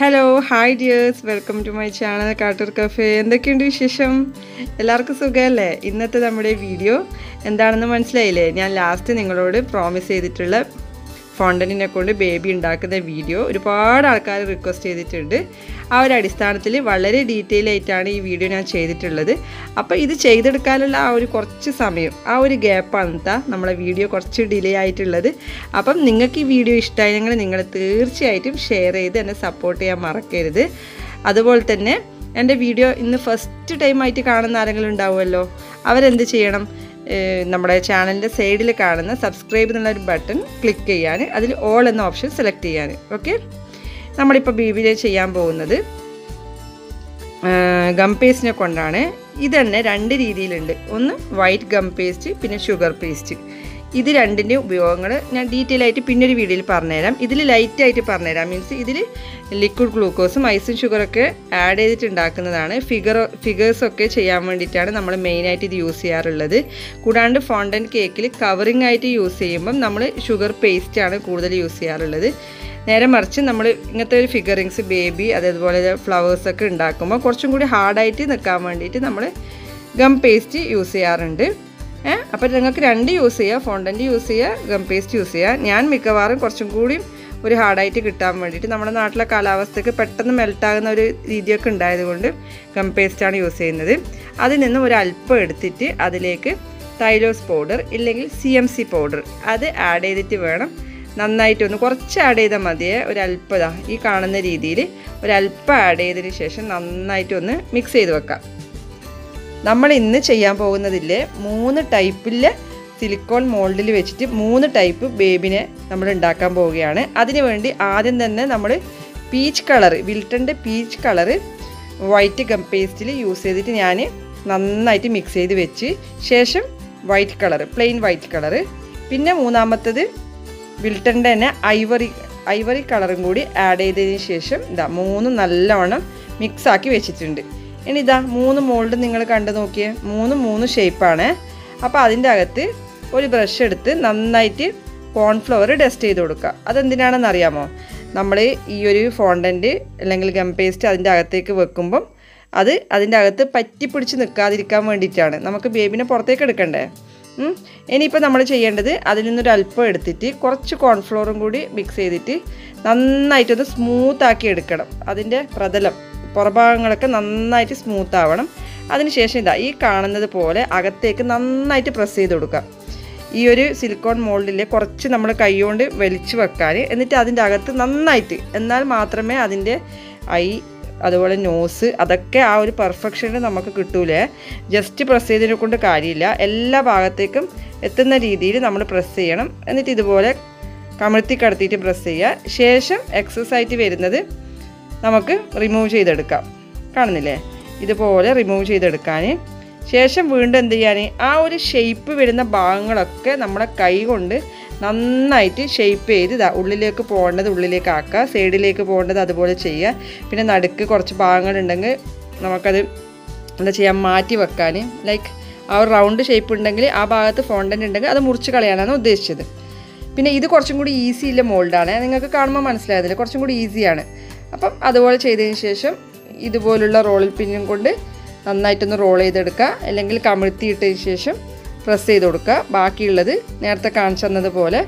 Hello hi dears welcome to my channel Kattoor cafe എന്തൊക്കെയുണ്ട് വിശേഷം എല്ലാവർക്കും സുഖമല്ലേ ഇന്നത്തെ നമ്മുടെ വീഡിയോ എന്താണെന്ന് മനസ്സിലായില്ലേ ഞാൻ ലാസ്റ്റ് നിങ്ങളോട് പ്രോമിസ് ചെയ്തിട്ടുള്ള ഫോണ്ടനിനെ കൊണ്ട് ബേബി ഉണ്ടാക്കുന്ന വീഡിയോ ഒരുപാട് ആൾക്കാർ റിക്വസ്റ്റ് ചെയ്തിട്ടുണ്ട് ആ ഒരു അടിസ്ഥാനത്തിൽ വളരെ ഡീറ്റെയിൽ ആയിട്ടാണ് ഈ വീഡിയോ ഞാൻ ചെയ്തിട്ടുള്ളത് അപ്പോൾ ഇത് ചെയ്തെടുക്കാനുള്ള ആ ഒരു കുറച്ച് സമയം ആ ഒരു ഗ്യാപ്പാണ് കേട്ടോ നമ്മളെ വീഡിയോ കുറച്ച് ഡിലേ ആയിട്ടുള്ളത് അപ്പം നിങ്ങൾക്ക് ഈ വീഡിയോ ഇഷ്ടമായെങ്കിൽ നിങ്ങൾ തീർച്ചയായിട്ടും ഷെയർ ചെയ്ത് എന്നെ സപ്പോർട്ട് ചെയ്യാൻ മറക്കരുത് അതുപോലെ തന്നെ എൻ്റെ വീഡിയോ ഇന്ന് ഫസ്റ്റ് ടൈമായിട്ട് കാണുന്ന ആരെങ്കിലും ഉണ്ടാവുമല്ലോ അവരെന്ത് ചെയ്യണം ഏഹ് നമ്മുടെ ചാനലിൻ്റെ സൈഡിൽ കാണുന്ന സബ്സ്ക്രൈബ് എന്നുള്ള ഒരു ബട്ടൺ ക്ലിക്ക് ചെയ്യാൻ അതിൽ ഓൾ എന്ന ഓപ്ഷൻ സെലക്ട് ചെയ്യാൻ ഓക്കെ നമ്മളിപ്പോൾ ബീബിയിൽ ചെയ്യാൻ പോകുന്നത് ഗം പേസ്റ്റിനെ കൊണ്ടാണ് ഇത് തന്നെ രണ്ട് രീതിയിലുണ്ട് ഒന്ന് വൈറ്റ് ഗം പേസ്റ്റ് പിന്നെ ഷുഗർ പേസ്റ്റ് ഇത് രണ്ടിൻ്റെ ഉപയോഗങ്ങൾ ഞാൻ ഡീറ്റെയിൽ ആയിട്ട് പിന്നെ ഒരു വീഡിയോയിൽ പറഞ്ഞുതരാം ഇതിൽ ലൈറ്റായിട്ട് പറഞ്ഞുതരാം മീൻസ് ഇതിൽ ലിക്വിഡ് ഗ്ലൂക്കോസും ഐസും ഷുഗറൊക്കെ ആഡ് ചെയ്തിട്ട് ഉണ്ടാക്കുന്നതാണ് ഫിഗർ ഫിഗേഴ്സൊക്കെ ചെയ്യാൻ വേണ്ടിയിട്ടാണ് നമ്മൾ മെയിനായിട്ട് ഇത് യൂസ് ചെയ്യാറുള്ളത് കൂടാണ്ട് ഫോണ്ടൻ കേക്കിൽ കവറിങ് ആയിട്ട് യൂസ് ചെയ്യുമ്പം നമ്മൾ ഷുഗർ പേസ്റ്റാണ് കൂടുതൽ യൂസ് ചെയ്യാറുള്ളത് നേരെ മറിച്ച് നമ്മൾ ഇങ്ങനത്തെ ഒരു ഫിഗറിങ്സ് ബേബി അതേപോലെ ഫ്ലവേഴ്സൊക്കെ ഉണ്ടാക്കുമ്പോൾ കുറച്ചും കൂടി ഹാർഡായിട്ട് നിൽക്കാൻ വേണ്ടിയിട്ട് നമ്മൾ ഗം പേസ്റ്റ് യൂസ് ചെയ്യാറുണ്ട് ഏഹ് അപ്പോൾ നിങ്ങൾക്ക് രണ്ട് യൂസ് ചെയ്യുക ഫോണ്ടൻറ്റ് യൂസ് ചെയ്യുക ഗം പേസ്റ്റ് യൂസ് ചെയ്യുക ഞാൻ മിക്കവാറും കുറച്ചും കൂടി ഒരു ഹാർഡായിട്ട് കിട്ടാൻ വേണ്ടിയിട്ട് നമ്മുടെ നാട്ടിലെ കാലാവസ്ഥയ്ക്ക് പെട്ടെന്ന് മെൽട്ടാകുന്ന ഒരു രീതിയൊക്കെ ഉണ്ടായതുകൊണ്ട് ഗം പേസ്റ്റാണ് യൂസ് ചെയ്യുന്നത് അതിൽ നിന്നും ഒരു അല്പം എടുത്തിട്ട് അതിലേക്ക് തൈലോസ് പൗഡർ ഇല്ലെങ്കിൽ സി എം സി പൗഡർ അത് ആഡ് ചെയ്തിട്ട് വേണം നന്നായിട്ടൊന്ന് കുറച്ച് ആഡ് ചെയ്താൽ മതിയേ ഒരല്പത ഈ കാണുന്ന രീതിയിൽ ഒരല്പം ആഡ് ചെയ്തതിന് ശേഷം നന്നായിട്ടൊന്ന് മിക്സ് ചെയ്ത് വെക്കാം നമ്മൾ ഇന്ന് ചെയ്യാൻ പോകുന്നതില്ലേ മൂന്ന് ടൈപ്പിലെ സിലിക്കോൺ മോൾഡിൽ വെച്ചിട്ട് മൂന്ന് ടൈപ്പ് ബേബിനെ നമ്മൾ ഉണ്ടാക്കാൻ പോവുകയാണ് അതിനു വേണ്ടി ആദ്യം തന്നെ നമ്മൾ പീച്ച് കളർ വിൽട്ടൻ്റെ പീച്ച് കളറ് വൈറ്റ് ഗം പേസ്റ്റിൽ യൂസ് ചെയ്തിട്ട് ഞാൻ നന്നായിട്ട് മിക്സ് ചെയ്ത് വെച്ച് ശേഷം white colour plain white colour പിന്നെ മൂന്നാമത്തത് വിൽട്ടൻ്റെ തന്നെ ഐവറി ഐവറി കളറും കൂടി ആഡ് ചെയ്തതിന് ശേഷം ഇതാ മൂന്നും നല്ലവണ്ണം മിക്സാക്കി വെച്ചിട്ടുണ്ട് ഇനി ഇതാ മൂന്ന് മോൾഡ് നിങ്ങൾ കണ്ടു നോക്കിയേ മൂന്ന് മൂന്ന് ഷേപ്പാണ് അപ്പോൾ അതിൻ്റെ അകത്ത് ഒരു ബ്രഷ് എടുത്ത് നന്നായിട്ട് കോൺഫ്ലവർ ഡസ്റ്റ് ചെയ്ത് കൊടുക്കുക അതെന്തിനാണെന്ന് അറിയാമോ നമ്മൾ ഈ ഒരു ഫോണ്ടൻറ്റ് അല്ലെങ്കിൽ ഗം പേസ്റ്റ് അതിൻ്റെ അകത്തേക്ക് വെക്കുമ്പം അത് അതിൻ്റെ അകത്ത് പറ്റി പിടിച്ച് നിൽക്കാതിരിക്കാൻ വേണ്ടിയിട്ടാണ് നമുക്ക് ബേബിനെ പുറത്തേക്ക് എടുക്കണ്ടേ ഉം. ഇനിയിപ്പോൾ നമ്മൾ ചെയ്യേണ്ടത് അതിൽ നിന്നൊരു അല്പം എടുത്തിട്ട് കുറച്ച് കോൺഫ്ലോറും കൂടി മിക്സ് ചെയ്തിട്ട് നന്നായിട്ടൊന്ന് സ്മൂത്താക്കി എടുക്കണം അതിൻ്റെ പ്രതലം പുറഭാഗങ്ങളൊക്കെ നന്നായിട്ട് സ്മൂത്ത് ആവണം അതിനുശേഷം ഇതാ ഈ കാണുന്നത് പോലെ അകത്തേക്ക് നന്നായിട്ട് പ്രസ് ചെയ്ത് കൊടുക്കുക ഈ ഒരു സിലിക്കോൺ മോൾഡിൽ കുറച്ച് നമ്മൾ കൈകൊണ്ട് വലിച്ചു വെക്കാൻ എന്നിട്ട് അതിൻ്റെ അകത്ത് നന്നായിട്ട് എന്നാൽ മാത്രമേ അതിൻ്റെ ഐ അതുപോലെ നോസ് അതൊക്കെ ആ ഒരു പെർഫെക്ഷനിൽ നമുക്ക് കിട്ടൂലേ ജസ്റ്റ് പ്രസ് ചെയ്തതിനെ കൊണ്ട് കാര്യമില്ല എല്ലാ ഭാഗത്തേക്കും എത്തുന്ന രീതിയിൽ നമ്മൾ പ്രസ് ചെയ്യണം എന്നിട്ട് ഇതുപോലെ കമഴ്ത്തി കടത്തിയിട്ട് പ്രസ് ചെയ്യുക ശേഷം എക്സസ് ആയിട്ട് വരുന്നത് നമുക്ക് റിമൂവ് ചെയ്തെടുക്കാം കാണുന്നില്ലേ ഇതുപോലെ റിമൂവ് ചെയ്തെടുക്കാൻ ശേഷം വീണ്ടും എന്ത് ചെയ്യാൻ ആ ഒരു ഷേപ്പ് വരുന്ന ഭാഗങ്ങളൊക്കെ നമ്മളെ കൈ കൊണ്ട് നന്നായിട്ട് ഷേപ്പ് ചെയ്ത് ഇതാ ഉള്ളിലേക്ക് പോകേണ്ടത് ഉള്ളിലേക്ക് ആക്കുക സൈഡിലേക്ക് പോകേണ്ടത് അതുപോലെ ചെയ്യുക പിന്നെ നടുക്ക് കുറച്ച് ഭാഗങ്ങളുണ്ടെങ്കിൽ നമുക്കത് എന്താ ചെയ്യുക മാറ്റി വെക്കാൻ ലൈക്ക് ആ ഒരു റൗണ്ട് ഷേപ്പ് ഉണ്ടെങ്കിൽ ആ ഭാഗത്ത് ഫോണ്ടൻ്റ് ഉണ്ടെങ്കിൽ അത് മുറിച്ച് കളയാനാണ് ഉദ്ദേശിച്ചത് പിന്നെ ഇത് കുറച്ചും കൂടി ഈസി ഇല്ല മോൾഡാണ് നിങ്ങൾക്ക് കാണുമ്പോൾ മനസ്സിലായതില്ല കുറച്ചും കൂടി ഈസിയാണ് അപ്പം അതുപോലെ ചെയ്തതിന് ശേഷം ഇതുപോലുള്ള റോളിൽ പിന്നും കൊണ്ട് നന്നായിട്ടൊന്ന് റോൾ ചെയ്തെടുക്കുക അല്ലെങ്കിൽ കമിഴ്ത്തിയിട്ടതിന് ശേഷം പ്രസ് ചെയ്ത് കൊടുക്കുക ബാക്കിയുള്ളത് നേരത്തെ കാണിച്ചു തന്നതുപോലെ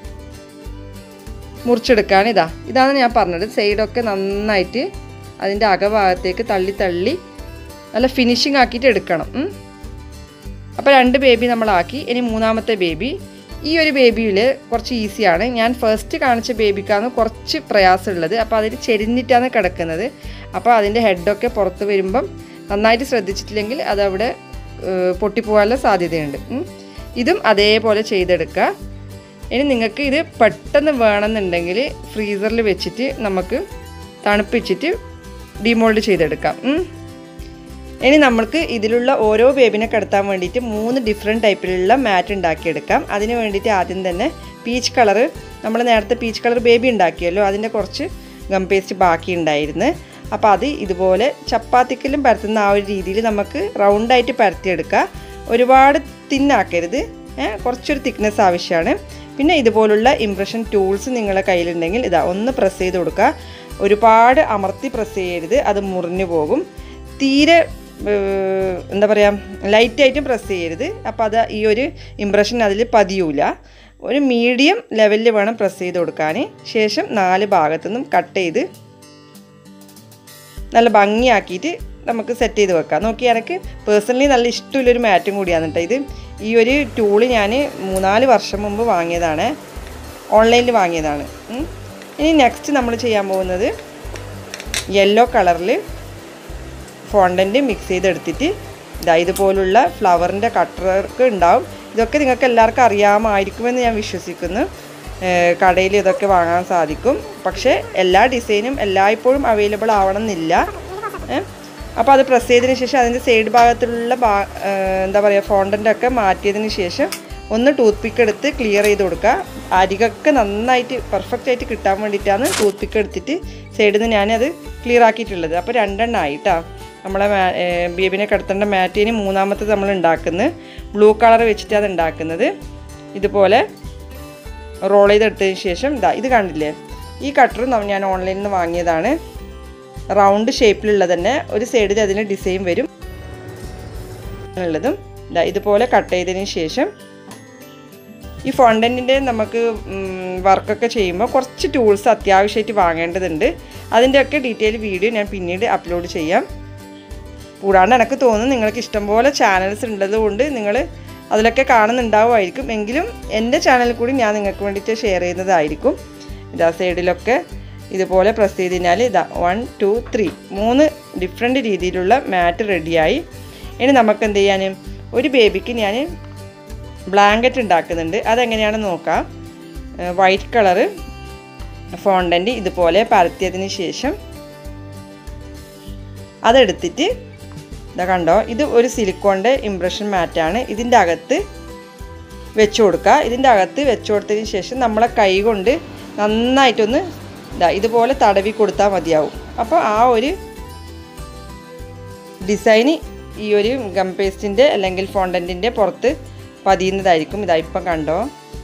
മുറിച്ചെടുക്കാൻ ഇതാ ഇതാണ് ഞാൻ പറഞ്ഞത് സൈഡൊക്കെ നന്നായിട്ട് അതിൻ്റെ അകഭാഗത്തേക്ക് തള്ളി തള്ളി നല്ല ഫിനിഷിങ് ആക്കിയിട്ട് എടുക്കണം ഉം. അപ്പോൾ രണ്ട് ബേബി നമ്മളാക്കി ഇനി മൂന്നാമത്തെ ബേബി ഈ ഒരു ബേബിയിൽ കുറച്ച് ഈസിയാണ് ഞാൻ ഫസ്റ്റ് കാണിച്ച ബേബിക്കാണ് കുറച്ച് പ്രയാസമുള്ളത് അപ്പോൾ അതിൽ ചെരിഞ്ഞിട്ടാണ് കിടക്കുന്നത് അപ്പോൾ അതിൻ്റെ ഹെഡൊക്കെ പുറത്ത് വരുമ്പം നന്നായിട്ട് ശ്രദ്ധിച്ചിട്ടില്ലെങ്കിൽ അതവിടെ ഏഹ്, പൊട്ടിപ്പോകാനുള്ള സാധ്യതയുണ്ട് ഉം. ഇതും അതേപോലെ ചെയ്തെടുക്കുക ഇനി നിങ്ങൾക്ക് ഇത് പെട്ടെന്ന് വേണമെന്നുണ്ടെങ്കിൽ ഫ്രീസറിൽ വെച്ചിട്ട് നമുക്ക് തണുപ്പിച്ചിട്ട് ഡിമോൾഡ് ചെയ്തെടുക്കാം ഉം. ഇനി നമ്മൾക്ക് ഇതിലുള്ള ഓരോ ബേബിനെ കിടത്താൻ വേണ്ടിയിട്ട് മൂന്ന് ഡിഫറെൻറ്റ് ടൈപ്പിലുള്ള മാറ്റ് ഉണ്ടാക്കിയെടുക്കാം അതിന് വേണ്ടിയിട്ട് ആദ്യം തന്നെ പീച്ച് കളറ് നമ്മൾ നേരത്തെ പീച്ച് കളർ ബേബി ഉണ്ടാക്കിയല്ലോ അതിൻ്റെ കുറച്ച് ഗം പേസ്റ്റ് ബാക്കി ഉണ്ടായിരുന്നു അപ്പോൾ അത് ഇതുപോലെ ചപ്പാത്തിക്കലും പരത്തുന്ന ആ ഒരു രീതിയിൽ നമുക്ക് റൗണ്ടായിട്ട് പരത്തിയെടുക്കുക ഒരുപാട് തിന്നാക്കരുത് ഏ, കുറച്ചൊരു തിക്നെസ് ആവശ്യമാണ് പിന്നെ ഇതുപോലുള്ള ഇംപ്രഷൻ ടൂൾസ് നിങ്ങളുടെ കയ്യിലുണ്ടെങ്കിൽ ഇതാ ഒന്ന് പ്രസ് ചെയ്ത് കൊടുക്കുക ഒരുപാട് അമർത്തി പ്രസ് ചെയ്യരുത് അത് മുറിഞ്ഞു പോകും തീരെ ഏഹ്, എന്താ പറയുക ലൈറ്റായിട്ടും പ്രസ് ചെയ്യരുത് അപ്പോൾ അത് ഈ ഒരു ഇംപ്രഷൻ അതിൽ പതിയൂല ഒരു മീഡിയം ലെവലിൽ വേണം പ്രസ് ചെയ്ത് കൊടുക്കാൻ ശേഷം നാല് ഭാഗത്തു നിന്നും കട്ട് ചെയ്ത് നല്ല ഭംഗിയാക്കിയിട്ട് നമുക്ക് സെറ്റ് ചെയ്ത് വെക്കാം നോക്കി എനിക്ക് പേഴ്സണലി നല്ല ഇഷ്ടമുള്ളൊരു മാറ്റും കൂടിയാണ് കേട്ടോ ഇത് ഈ ഒരു ടൂള് ഞാൻ മൂന്നാല് വർഷം മുമ്പ് വാങ്ങിയതാണ് ഓൺലൈനിൽ വാങ്ങിയതാണ് ഉം. ഇനി നെക്സ്റ്റ് നമ്മൾ ചെയ്യാൻ പോകുന്നത് യെല്ലോ കളറിൽ ഫോണ്ടൻറ്റ് മിക്സ് ചെയ്തെടുത്തിട്ട് ഇതാ ഇതുപോലുള്ള ഫ്ലവറിൻ്റെ കട്ടർക്ക് ഉണ്ടാവും ഇതൊക്കെ നിങ്ങൾക്ക് എല്ലാവർക്കും അറിയാമായിരിക്കുമെന്ന് ഞാൻ വിശ്വസിക്കുന്നു ഏഹ് കടയിൽ ഇതൊക്കെ വാങ്ങാൻ സാധിക്കും പക്ഷേ എല്ലാ ഡിസൈനും എല്ലായ്പ്പോഴും അവൈലബിൾ ആവണം എന്നില്ല ഏഹ് അപ്പോൾ അത് പ്രസ് ചെയ്തതിന് ശേഷം അതിൻ്റെ സൈഡ് ഭാഗത്തുള്ള ഭാ ഏഹ് എന്താ പറയുക ഫോണ്ടൻ്റ് ഒക്കെ മാറ്റിയതിന് ശേഷം ഒന്ന് ടൂത്ത് പിക്ക് എടുത്ത് ക്ലിയർ ചെയ്ത് കൊടുക്കുക അരികൊക്കെ നന്നായിട്ട് പെർഫെക്റ്റ് ആയിട്ട് കിട്ടാൻ വേണ്ടിയിട്ടാണ് ടൂത്ത് പിക്ക് എടുത്തിട്ട് സൈഡിൽ നിന്ന് ഞാനത് ക്ലിയർ ആക്കിയിട്ടുള്ളത് അപ്പോൾ രണ്ടെണ്ണം ആയിട്ടാ നമ്മളെ മാ- ഏഹ് ബേബിനെ കിടത്തേണ്ട മാറ്റിന് മൂന്നാമത്തെ നമ്മൾ ഉണ്ടാക്കുന്നത് ബ്ലൂ കളർ വെച്ചിട്ടാണ് ഉണ്ടാക്കുന്നത് ഇതുപോലെ റോൾ ചെയ്തെടുത്തതിന് ശേഷം ഇതാ ഇത് കണ്ടില്ലേ ഈ കട്ടർ ഞാൻ ഓൺലൈനിൽ നിന്ന് വാങ്ങിയതാണ് റൗണ്ട് ഷേപ്പിലുള്ള തന്നെ ഒരു സൈഡിൽ അതിന് ഡിസൈൻ വരും ഉള്ളതും ഇതാ ഇതുപോലെ കട്ട് ചെയ്തതിന് ശേഷം ഈ ഫോണ്ടൻറ്റിൻ്റെ നമുക്ക് വർക്കൊക്കെ ചെയ്യുമ്പോൾ കുറച്ച് ടൂൾസ് അത്യാവശ്യമായിട്ട് വാങ്ങേണ്ടതുണ്ട് അതിൻ്റെയൊക്കെ ഡീറ്റെയിൽ വീഡിയോ ഞാൻ പിന്നീട് അപ്ലോഡ് ചെയ്യാം കൂടാണ്ട് എനിക്ക് തോന്നുന്നു നിങ്ങൾക്ക് ഇഷ്ടംപോലെ ചാനൽസ് ഉള്ളത് കൊണ്ട് നിങ്ങൾ അതിലൊക്കെ കാണുന്നുണ്ടാവുമായിരിക്കും എങ്കിലും എൻ്റെ ചാനലിൽ കൂടി ഞാൻ നിങ്ങൾക്ക് വേണ്ടിയിട്ട് ഷെയർ ചെയ്യുന്നതായിരിക്കും ഇതാ സൈഡിലൊക്കെ ഇതുപോലെ പ്രസ് ചെയ്ത് കഴിഞ്ഞാൽ ഇതാ വൺ ടു ത്രീ മൂന്ന് ഡിഫറെൻറ്റ് രീതിയിലുള്ള മാറ്റ് റെഡിയായി ഇനി നമുക്ക് എന്ത് ചെയ്യാൻ ഒരു ബേബിക്ക് ഞാൻ ബ്ലാങ്കറ്റ് ഉണ്ടാക്കുന്നുണ്ട് അതെങ്ങനെയാണെന്ന് നോക്കാം വൈറ്റ് കളറ് ഫോണ്ടൻറ്റ് ഇതുപോലെ പരത്തിയതിന് ശേഷം അതെടുത്തിട്ട് ഇതാ കണ്ടോ ഇത് ഒരു സിലിക്കോണിൻ്റെ ഇംപ്രഷൻ മാറ്റാണ് ഇതിൻ്റെ അകത്ത് വെച്ച് കൊടുക്കുക ഇതിൻ്റെ അകത്ത് വെച്ച് കൊടുത്തതിന് ശേഷം നമ്മളെ കൈ കൊണ്ട് നന്നായിട്ടൊന്ന് ഇതാ ഇതുപോലെ തടവി കൊടുത്താൽ മതിയാവും അപ്പോൾ ആ ഒരു ഡിസൈന് ഈ ഒരു ഗം പേസ്റ്റിൻ്റെ അല്ലെങ്കിൽ ഫോണ്ടൻറ്റിൻ്റെ പുറത്ത് പതിയുന്നതായിരിക്കും ഇതാ ഇപ്പം കണ്ടോ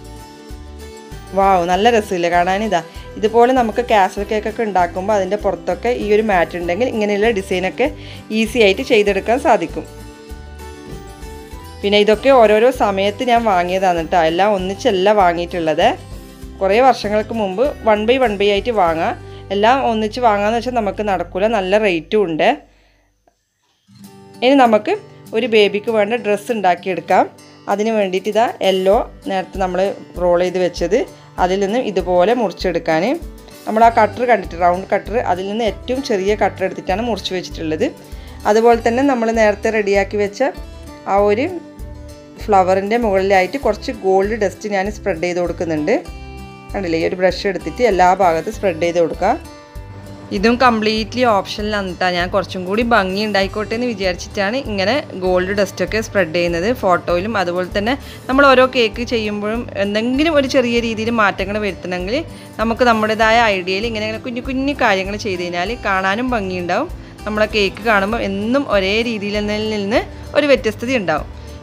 വാവ് നല്ല രസമില്ലേ കാണാൻ ഇതാ ഇതുപോലെ നമുക്ക് കാസൽ കേക്കൊക്കെ ഉണ്ടാക്കുമ്പോൾ അതിൻ്റെ പുറത്തൊക്കെ ഈ ഒരു മാറ്റ് ഉണ്ടെങ്കിൽ ഇങ്ങനെയുള്ള ഡിസൈനൊക്കെ ഈസി ആയിട്ട് ചെയ്തെടുക്കാൻ സാധിക്കും പിന്നെ ഇതൊക്കെ ഓരോരോ സമയത്ത് ഞാൻ വാങ്ങിയതാണ് കേട്ടോ എല്ലാം ഒന്നിച്ചല്ല വാങ്ങിയിട്ടുള്ളത് കുറേ വർഷങ്ങൾക്ക് മുമ്പ് വൺ ബൈ വൺ ബൈ ആയിട്ട് വാങ്ങാം എല്ലാം ഒന്നിച്ച് വാങ്ങാന്ന് വെച്ചാൽ നമുക്ക് നടക്കില്ല നല്ല റേറ്റും ഉണ്ട് ഇനി നമുക്ക് ഒരു ബേബിക്ക് വേണ്ട ഡ്രസ്സ് ഉണ്ടാക്കിയെടുക്കാം അതിന് വേണ്ടിയിട്ട് ഇതാ യെല്ലോ നേരത്തെ നമ്മൾ റോൾ ചെയ്ത് വെച്ചത് അതിൽ നിന്ന് ഇതുപോലെ മുറിച്ചെടുക്കാൻ നമ്മൾ ആ കട്ടർ കണ്ടിട്ട് റൗണ്ട് കട്ടർ അതിൽ നിന്ന് ഏറ്റവും ചെറിയ കട്ടർ എടുത്തിട്ടാണ് മുറിച്ച് വെച്ചിട്ടുള്ളത് അതുപോലെ തന്നെ നമ്മൾ നേരത്തെ റെഡിയാക്കി വെച്ച ആ ഒരു ഫ്ലവറിൻ്റെ മുകളിലായിട്ട് കുറച്ച് ഗോൾഡ് ഡസ്റ്റ് ഞാൻ സ്പ്രെഡ് ചെയ്ത് കൊടുക്കുന്നുണ്ട് കണ്ടില്ലേ ഈ ഒരു ബ്രഷ് എടുത്തിട്ട് എല്ലാ ഭാഗത്തും സ്പ്രെഡ് ചെയ്ത് കൊടുക്കുക ഇതും കംപ്ലീറ്റ്ലി ഓപ്ഷനിലാണ് കേട്ടോ ഞാൻ കുറച്ചും കൂടി ഭംഗി ഉണ്ടായിക്കോട്ടെ എന്ന് വിചാരിച്ചിട്ടാണ് ഇങ്ങനെ ഗോൾഡ് ഡസ്റ്റൊക്കെ സ്പ്രെഡ് ചെയ്യുന്നത് ഫോട്ടോയിലും അതുപോലെ തന്നെ നമ്മൾ ഓരോ കേക്ക് ചെയ്യുമ്പോഴും എന്തെങ്കിലും ഒരു ചെറിയ രീതിയിൽ മാറ്റങ്ങൾ വരുത്തണമെങ്കിൽ നമുക്ക് നമ്മുടേതായ ഐഡിയയിൽ ഇങ്ങനെ ഇങ്ങനെ കുഞ്ഞു കുഞ്ഞു കാര്യങ്ങൾ ചെയ്ത് കഴിഞ്ഞാൽ കാണാനും ഭംഗിയുണ്ടാവും നമ്മളെ കേക്ക് കാണുമ്പോൾ എന്നും ഒരേ രീതിയിൽ നിന്ന് ഒരു വ്യത്യസ്തത ഉണ്ടാവും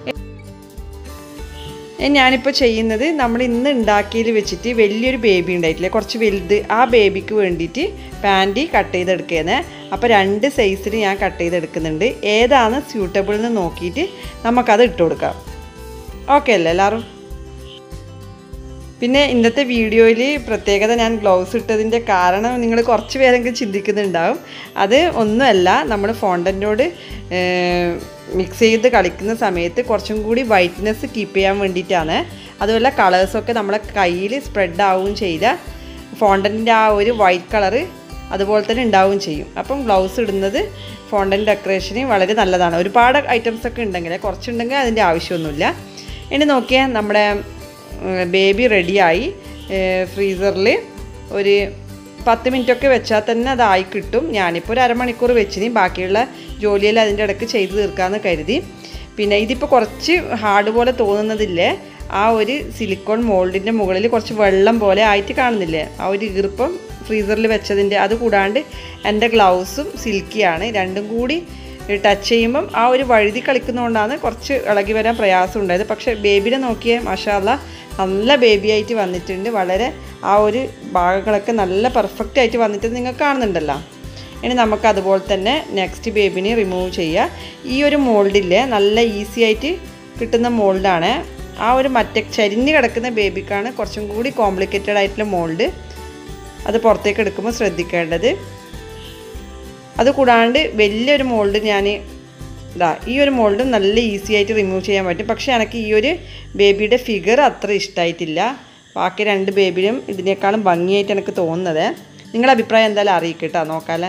ഞാനിപ്പോൾ ചെയ്യുന്നത് നമ്മൾ ഇന്ന് ഉണ്ടാക്കിയതിൽ വെച്ചിട്ട് വലിയൊരു ബേബി ഉണ്ടായിട്ടില്ലേ കുറച്ച് വലുത് ആ ബേബിക്ക് വേണ്ടിയിട്ട് പാൻറ്റി കട്ട് ചെയ്തെടുക്കുന്നത് അപ്പോൾ രണ്ട് സൈസിൽ ഞാൻ കട്ട് ചെയ്തെടുക്കുന്നുണ്ട് ഏതാണ് സ്യൂട്ടബിൾ എന്ന് നോക്കിയിട്ട് നമുക്കത് ഇട്ട് കൊടുക്കാം ഓക്കെ അല്ലേ എല്ലാവരും പിന്നെ ഇന്നത്തെ വീഡിയോയിൽ പ്രത്യേകത ഞാൻ ഗ്ലൗസ് ഇട്ടതിൻ്റെ കാരണം നിങ്ങൾ കുറച്ച് പേരെങ്കിലും ചിന്തിക്കുന്നുണ്ടാവും അത് ഒന്നുമല്ല നമ്മൾ ഫോണ്ടൻറ്റോട് മിക്സ് ചെയ്ത് കളിക്കുന്ന സമയത്ത് കുറച്ചും കൂടി വൈറ്റ്നെസ് കീപ്പ് ചെയ്യാൻ വേണ്ടിയിട്ടാണ് അതുപോലെ കളേഴ്സൊക്കെ നമ്മളെ കയ്യിൽ സ്പ്രെഡ് ആവുകയും ചെയ്ത ഫോണ്ടൻറ്റിൻ്റെ ആ ഒരു വൈറ്റ് കളറ് അതുപോലെ തന്നെ ഉണ്ടാവുകയും ചെയ്യും അപ്പം ഗ്ലൗസ് ഇടുന്നത് ഫോണ്ടൻ ഡെക്കറേഷന് വളരെ നല്ലതാണ് ഒരുപാട് ഐറ്റംസ് ഒക്കെ ഉണ്ടെങ്കിൽ കുറച്ചുണ്ടെങ്കിൽ അതിൻ്റെ ആവശ്യമൊന്നുമില്ല ഇനി നോക്കിയാൽ നമ്മുടെ ബേബി റെഡിയായി ഫ്രീസറിൽ ഒരു പത്ത് മിനിറ്റൊക്കെ വെച്ചാൽ തന്നെ അതായി കിട്ടും ഞാനിപ്പോൾ ഒരു അരമണിക്കൂർ വെച്ചിനി ബാക്കിയുള്ള ജോലിയെല്ലാം അതിൻ്റെ ഇടയ്ക്ക് ചെയ്ത് തീർക്കാമെന്ന് കരുതി പിന്നെ ഇതിപ്പോൾ കുറച്ച് ഹാർഡ് പോലെ തോന്നുന്നതില്ലേ ആ ഒരു സിലിക്കോൺ മോൾഡിൻ്റെ മുകളിൽ കുറച്ച് വെള്ളം പോലെ ആയിട്ട് കാണുന്നില്ലേ ആ ഒരു ഈർപ്പം ഫ്രീസറിൽ വെച്ചതിൻ്റെ അത് കൂടാണ്ട് എൻ്റെ ഗ്ലൗസും സിൽക്കിയാണ് രണ്ടും കൂടി ടച്ച് ചെയ്യുമ്പം ആ ഒരു വഴുതി കളിക്കുന്നതുകൊണ്ടാണ് കുറച്ച് ഇളകി വരാൻ പ്രയാസം ഉണ്ടായത് പക്ഷേ ബേബിനെ നോക്കിയേ മഷാല്ല നല്ല ബേബി ആയിട്ട് വന്നിട്ടുണ്ട് വളരെ ആ ഒരു ഭാഗങ്ങളൊക്കെ നല്ല പെർഫെക്റ്റ് ആയിട്ട് വന്നിട്ട് നിങ്ങൾ കാണുന്നുണ്ടല്ലോ ഇനി നമുക്ക് അതുപോലെ തന്നെ നെക്സ്റ്റ് ബേബിനെ റിമൂവ് ചെയ്യുക ഈ ഒരു മോൾഡില്ലേ നല്ല ഈസി ആയിട്ട് കിട്ടുന്ന മോൾഡാണ് ആ ഒരു മറ്റേ ചരിഞ്ഞ് കിടക്കുന്ന ബേബിക്കാണ് കുറച്ചും കൂടി കോംപ്ലിക്കേറ്റഡ് ആയിട്ടുള്ള മോൾഡ് അത് പുറത്തേക്ക് എടുക്കുമ്പോൾ ശ്രദ്ധിക്കേണ്ടത് അത് കൂടാണ്ട് വലിയൊരു മോൾഡ് ഞാൻ ഇതാ ഈ ഒരു മോൾഡും നല്ല ഈസി ആയിട്ട് റിമൂവ് ചെയ്യാൻ പറ്റും പക്ഷേ എനിക്ക് ഈ ഒരു ബേബിയുടെ ഫിഗർ അത്ര ഇഷ്ടമായിട്ടില്ല ബാക്കി രണ്ട് ബേബിയും ഇതിനേക്കാളും ഭംഗിയായിട്ട് എനിക്ക് തോന്നുന്നത് നിങ്ങളുടെ അഭിപ്രായം എന്തായാലും അറിയിക്കട്ടോ നോക്കാല്ലേ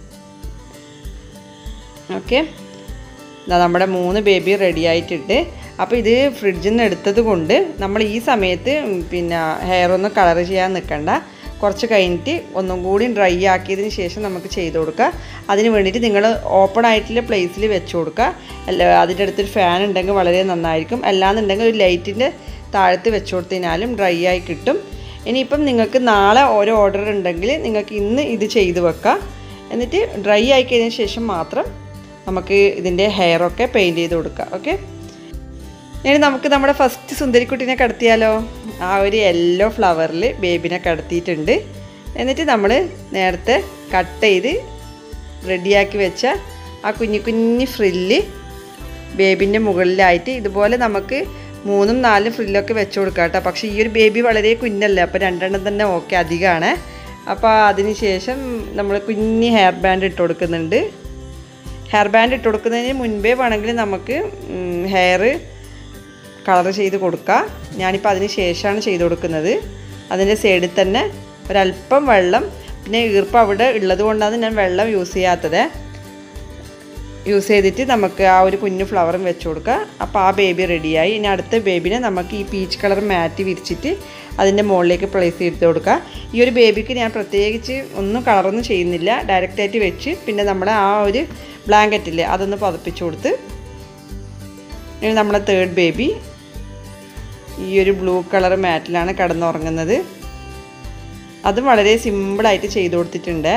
ഓക്കെ നമ്മുടെ മൂന്ന് ബേബി റെഡി ആയിട്ടുണ്ട് അപ്പോൾ ഇത് ഫ്രിഡ്ജിൽ നിന്ന് എടുത്തത് കൊണ്ട് നമ്മൾ ഈ സമയത്ത് പിന്നെ ഹെയർ ഒന്ന് കളർ ചെയ്യാൻ നിൽക്കണ്ട കുറച്ച് കഴിഞ്ഞിട്ട് ഒന്നും കൂടി ഡ്രൈ ആക്കിയതിന് ശേഷം നമുക്ക് ചെയ്ത് കൊടുക്കുക അതിന് വേണ്ടിയിട്ട് നിങ്ങൾ ഓപ്പൺ ആയിട്ടുള്ള പ്ലേസിൽ വെച്ച് കൊടുക്കുക അല്ല അതിൻ്റെ അടുത്തൊരു ഫാൻ ഉണ്ടെങ്കിൽ വളരെ നന്നായിരിക്കും അല്ലാന്നുണ്ടെങ്കിൽ ഒരു ലൈറ്റിൻ്റെ താഴത്ത് വെച്ച് കൊടുത്തതിനാലും ഡ്രൈ ആയി കിട്ടും ഇനിയിപ്പം നിങ്ങൾക്ക് നാളെ ഓരോ ഓർഡർ ഉണ്ടെങ്കിൽ നിങ്ങൾക്ക് ഇന്ന് ഇത് ചെയ്ത് വെക്കാം എന്നിട്ട് ഡ്രൈ ആയി കഴിഞ്ഞ ശേഷം മാത്രം നമുക്ക് ഇതിൻ്റെ ഹെയറൊക്കെ പെയിൻറ്റ് ചെയ്ത് കൊടുക്കാം ഓക്കെ ഇനി നമുക്ക് നമ്മുടെ ഫസ്റ്റ് സുന്ദരിക്കുട്ടിനെ കടത്തിയാലോ ആ ഒരു യെല്ലോ ഫ്ലവറിൽ ബേബിനെ കടത്തിയിട്ടുണ്ട് എന്നിട്ട് നമ്മൾ നേരത്തെ കട്ട് ചെയ്ത് റെഡിയാക്കി വെച്ച ആ കുഞ്ഞു കുഞ്ഞു ഫ്രില്ല് ബേബിൻ്റെ മുകളിലായിട്ട് ഇതുപോലെ നമുക്ക് മൂന്നും നാലും ഫ്രില്ലൊക്കെ വെച്ച് കൊടുക്കാം കേട്ടോ പക്ഷേ ഈ ഒരു ബേബി വളരെ കുഞ്ഞല്ലേ അപ്പോൾ രണ്ടെണ്ണം തന്നെ ഓക്കെ അധികമാണ് അപ്പോൾ അതിന് ശേഷം നമ്മൾ കുഞ്ഞ് ഹെയർ ബാൻഡ് ഇട്ട് കൊടുക്കുന്നുണ്ട് ഹെയർ ബാൻഡ് ഇട്ട് കൊടുക്കുന്നതിന് മുൻപേ വേണമെങ്കിൽ നമുക്ക് ഹെയർ കളർ ചെയ്ത് കൊടുക്കുക ഞാനിപ്പോൾ അതിന് ശേഷമാണ് ചെയ്ത് കൊടുക്കുന്നത് അതിൻ്റെ സൈഡിൽ തന്നെ ഒരല്പം വെള്ളം പിന്നെ ഈർപ്പം അവിടെ ഉള്ളത് കൊണ്ടാണ് ഞാൻ വെള്ളം യൂസ് ചെയ്യാത്തത് യൂസ് ചെയ്തിട്ട് നമുക്ക് ആ ഒരു കുഞ്ഞു ഫ്ലവറും വെച്ച് കൊടുക്കുക അപ്പോൾ ആ ബേബി റെഡിയായി ഇനി അടുത്ത ബേബിനെ നമുക്ക് ഈ പീച്ച് കളർ മാറ്റി വിരിച്ചിട്ട് അതിൻ്റെ മുകളിലേക്ക് പ്ലേസ് ചെയ്ത് കൊടുക്കുക ഈ ഒരു ബേബിക്ക് ഞാൻ പ്രത്യേകിച്ച് ഒന്നും കളറൊന്നും ചെയ്യുന്നില്ല ഡയറക്റ്റായിട്ട് വെച്ച് പിന്നെ നമ്മുടെ ആ ഒരു ബ്ലാങ്കറ്റില്ലേ അതൊന്ന് പതപ്പിച്ച് കൊടുത്ത് ഇനി നമ്മളെ തേർഡ് ബേബി ഈ ഒരു ബ്ലൂ കളർ മാറ്റിലാണ് കിടന്നുറങ്ങുന്നത് അതും വളരെ സിമ്പിളായിട്ട് ചെയ്തു കൊടുത്തിട്ടുണ്ട്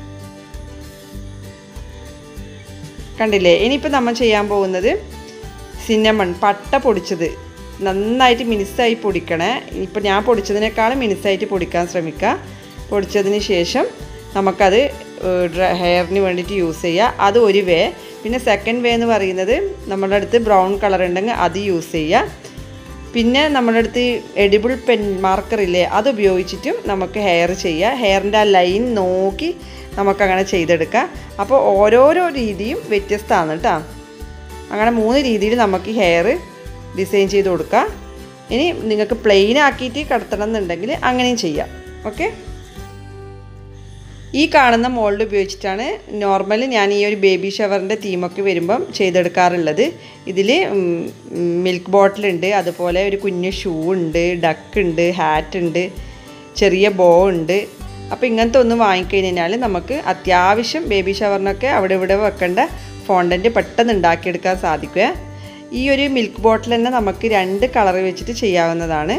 കണ്ടില്ലേ ഇനിയിപ്പോൾ നമ്മൾ ചെയ്യാൻ പോകുന്നത് സിന്നമൺ പട്ട പൊടിച്ചത് നന്നായിട്ട് മിനുസായി പൊടിക്കണേ ഇപ്പം ഞാൻ പൊടിച്ചതിനേക്കാളും മിനുസായിട്ട് പൊടിക്കാൻ ശ്രമിക്കുക പൊടിച്ചതിന് ശേഷം നമുക്കത് ഹെയറിന് വേണ്ടിയിട്ട് യൂസ് ചെയ്യുക അത് ഒരു വേ പിന്നെ സെക്കൻഡ് വേ എന്ന് പറയുന്നത് നമ്മുടെ അടുത്ത് ബ്രൗൺ കളർ ഉണ്ടെങ്കിൽ അത് യൂസ് ചെയ്യുക പിന്നെ നമ്മുടെ അടുത്ത് എഡിബിൾ പെൻ മാർക്കർ ഇല്ലേ അത് ഉപയോഗിച്ചിട്ടും നമുക്ക് ഹെയർ ചെയ്യുക ഹെയറിൻ്റെ ആ ലൈൻ നോക്കി നമുക്കങ്ങനെ ചെയ്തെടുക്കാം അപ്പോൾ ഓരോരോ രീതിയും വ്യത്യസ്തമാണ് കേട്ടോ അങ്ങനെ മൂന്ന് രീതിയിൽ നമുക്ക് ഹെയർ ഡിസൈൻ ചെയ്ത് കൊടുക്കാം ഇനി നിങ്ങൾക്ക് പ്ലെയിൻ ആക്കിയിട്ട് കടത്തണം എന്നുണ്ടെങ്കിൽ അങ്ങനെയും ചെയ്യാം ഓക്കെ ഈ കാണുന്ന മോൾഡ് ഉപയോഗിച്ചിട്ടാണ് നോർമലി ഞാൻ ഈ ഒരു ബേബി ഷവറിൻ്റെ തീമൊക്കെ വരുമ്പം ചെയ്തെടുക്കാറുള്ളത് ഇതിൽ മിൽക്ക് ബോട്ടിലുണ്ട് അതുപോലെ ഒരു കുഞ്ഞു ഷൂ ഉണ്ട് ഡക്ക് ഉണ്ട് ഹാറ്റ് ഉണ്ട് ചെറിയ ബോ ഉണ്ട് അപ്പോൾ ഇങ്ങനത്തെ ഒന്ന് വാങ്ങിക്കഴിഞ്ഞാൽ നമുക്ക് അത്യാവശ്യം ബേബി ഷവറിനൊക്കെ അവിടെ ഇവിടെ വെക്കേണ്ട ഫോണ്ടൻറ്റ് പെട്ടെന്ന് ഉണ്ടാക്കിയെടുക്കാൻ സാധിക്കുക ഈ ഒരു മിൽക്ക് ബോട്ടിൽ തന്നെ നമുക്ക് രണ്ട് കളർ വെച്ചിട്ട് ചെയ്യാവുന്നതാണ്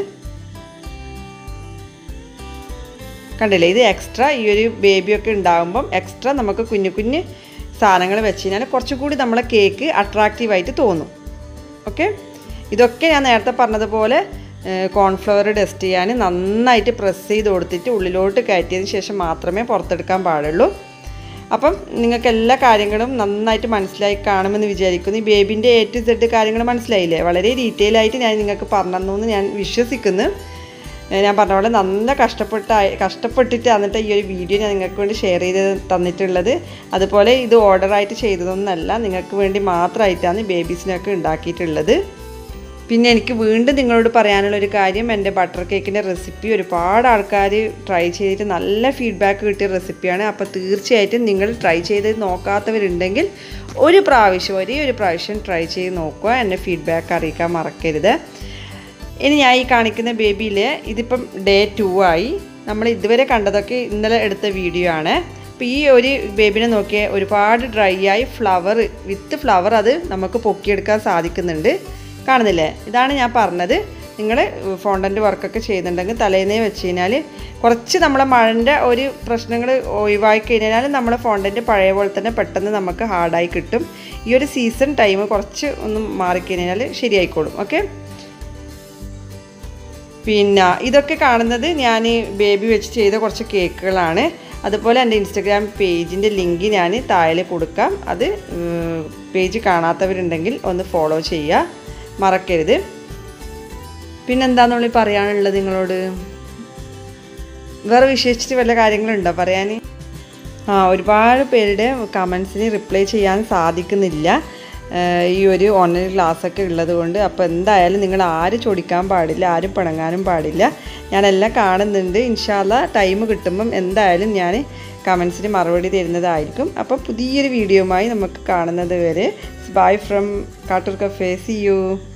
കണ്ടില്ലേ ഇത് എക്സ്ട്രാ ഈ ഒരു ബേബിയൊക്കെ ഉണ്ടാകുമ്പം എക്സ്ട്രാ നമുക്ക് കുഞ്ഞു കുഞ്ഞ് സാധനങ്ങൾ വെച്ച് കഴിഞ്ഞാൽ കുറച്ചുകൂടി നമ്മളെ കേക്ക് അട്രാക്റ്റീവായിട്ട് തോന്നും ഓക്കെ ഇതൊക്കെ ഞാൻ നേരത്തെ പറഞ്ഞതുപോലെ കോൺഫ്ലവർ ഡസ്റ്റ് ചെയ്യാൻ നന്നായിട്ട് പ്രസ് ചെയ്ത് കൊടുത്തിട്ട് ഉള്ളിലോട്ട് കയറ്റിയതിന് ശേഷം മാത്രമേ പുറത്തെടുക്കാൻ പാടുള്ളൂ അപ്പം നിങ്ങൾക്ക് എല്ലാ കാര്യങ്ങളും നന്നായിട്ട് മനസ്സിലായി കാണുമെന്ന് വിചാരിക്കുന്നു ഈ ബേബിൻ്റെ എ ടു സെഡ് കാര്യങ്ങൾ മനസ്സിലായില്ലേ വളരെ ഡീറ്റെയിൽ ആയിട്ട് ഞാൻ നിങ്ങൾക്ക് പറഞ്ഞു എന്ന് ഞാൻ വിശ്വസിക്കുന്നു ഞാൻ പറഞ്ഞ പോലെ നല്ല കഷ്ടപ്പെട്ട കഷ്ടപ്പെട്ടിട്ട് എന്നിട്ട് ഈ ഒരു വീഡിയോ ഞാൻ നിങ്ങൾക്ക് വേണ്ടി ഷെയർ ചെയ്ത് തന്നിട്ടുള്ളത് അതുപോലെ ഇത് ഓർഡറായിട്ട് ചെയ്തതൊന്നല്ല നിങ്ങൾക്ക് വേണ്ടി മാത്രമായിട്ടാണ് ബേബീസിനൊക്കെ ഉണ്ടാക്കിയിട്ടുള്ളത് പിന്നെ എനിക്ക് വീണ്ടും നിങ്ങളോട് പറയാനുള്ള ഒരു കാര്യം എൻ്റെ ബട്ടർ കേക്കിൻ്റെ റെസിപ്പി ഒരുപാട് ആൾക്കാർ ട്രൈ ചെയ്തിട്ട് നല്ല ഫീഡ്ബാക്ക് കിട്ടിയ റെസിപ്പിയാണ് അപ്പോൾ തീർച്ചയായിട്ടും നിങ്ങൾ ട്രൈ ചെയ്ത് നോക്കാത്തവരുണ്ടെങ്കിൽ ഒരു പ്രാവശ്യം ഒരേ ഒരു പ്രാവശ്യം ട്രൈ ചെയ്ത് നോക്കുക എന്നെ ഫീഡ്ബാക്ക് അറിയിക്കാൻ മറക്കരുത് ഇനി ഞാൻ ഈ കാണിക്കുന്ന ബേബിയിൽ ഇതിപ്പം ഡേ ടു ആയി നമ്മൾ ഇതുവരെ കണ്ടതൊക്കെ ഇന്നലെ എടുത്ത വീഡിയോ ആണ് അപ്പോൾ ഈ ഒരു ബേബിനെ നോക്കിയാൽ ഒരുപാട് ഡ്രൈ ആയി ഫ്ലവർ വിത്ത് ഫ്ലവർ അത് നമുക്ക് പൊക്കിയെടുക്കാൻ സാധിക്കുന്നുണ്ട് കാണുന്നില്ലേ ഇതാണ് ഞാൻ പറഞ്ഞത് നിങ്ങൾ ഫോണ്ടൻ്റ് വർക്കൊക്കെ ചെയ്യുന്നുണ്ടെങ്കിൽ തലേന്നേ വെച്ച് കഴിഞ്ഞാൽ കുറച്ച് നമ്മളെ മഴൻ്റെ ഒരു പ്രശ്നങ്ങൾ ഒഴിവാക്കി കഴിഞ്ഞാൽ നമ്മളെ ഫോണ്ടൻ്റ് പഴയ പോലെ തന്നെ പെട്ടെന്ന് നമുക്ക് ഹാർഡായി കിട്ടും ഈ ഒരു സീസൺ ടൈം കുറച്ച് ഒന്ന് മാറിക്കഴിഞ്ഞാൽ ശരിയായിക്കോളും ഓക്കെ പിന്നെ ഇതൊക്കെ കാണുന്നത് ഞാൻ ബേബി വെച്ച് ചെയ്ത കുറച്ച് കേക്കുകളാണ് അതുപോലെ എൻ്റെ ഇൻസ്റ്റഗ്രാം പേജിൻ്റെ ലിങ്ക് ഞാൻ താഴെ കൊടുക്കാം അത് പേജ് കാണാത്തവരുണ്ടെങ്കിൽ ഒന്ന് ഫോളോ ചെയ്യുക മറക്കരുത് പിന്നെന്താന്നുള്ളി പറയാനുള്ളത് നിങ്ങളോട് വേറെ വിശേഷിച്ച് വല്ല കാര്യങ്ങളുണ്ടോ പറയാൻ ആ ഒരുപാട് പേരുടെ കമൻസിന് റിപ്ലൈ ചെയ്യാൻ സാധിക്കുന്നില്ല ഏഹ് ഈ ഒരു ഓൺലൈൻ ക്ലാസ്സൊക്കെ ഉള്ളത് കൊണ്ട് അപ്പോൾ എന്തായാലും നിങ്ങൾ ആരും ചൊടിക്കാൻ പാടില്ല ആരും പിണങ്ങാനും പാടില്ല ഞാനെല്ലാം കാണുന്നുണ്ട് ഇൻഷാല്ല ടൈം കിട്ടുമ്പം എന്തായാലും ഞാൻ കമൻസിന് മറുപടി തരുന്നതായിരിക്കും അപ്പോൾ പുതിയൊരു വീഡിയോയുമായി നമുക്ക് കാണുന്നത് വരെ bye from Kattoor cafe see U